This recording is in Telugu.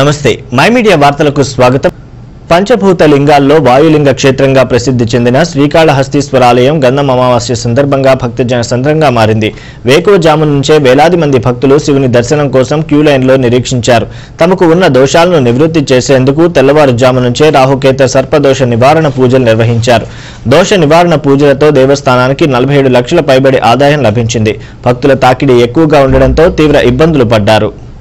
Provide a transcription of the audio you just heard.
నమస్తే మై మీడియా వార్తలకు స్వాగతం పంచభూత లింగాల్లో వాయులింగ క్షేత్రంగా ప్రసిద్ధి చెందిన శ్రీకాళహస్తీశ్వర ఆలయం గంధం అమావాస్య సందర్భంగా భక్తజన సంద్రంగా మారింది వేకువజాము నుంచే వేలాది మంది భక్తులు శివుని దర్శనం కోసం క్యూ లైన్లో నిరీక్షించారు తమకు ఉన్న దోషాలను నివృత్తి చేసేందుకు తెల్లవారుజాము నుంచే రాహుకేత సర్పదోష నివారణ పూజలు నిర్వహించారు దోష నివారణ పూజలతో దేవస్థానానికి నలభై ఏడు లక్షల పైబడి ఆదాయం లభించింది భక్తుల తాకిడి ఎక్కువగా ఉండడంతో తీవ్ర ఇబ్బందులు పడ్డారు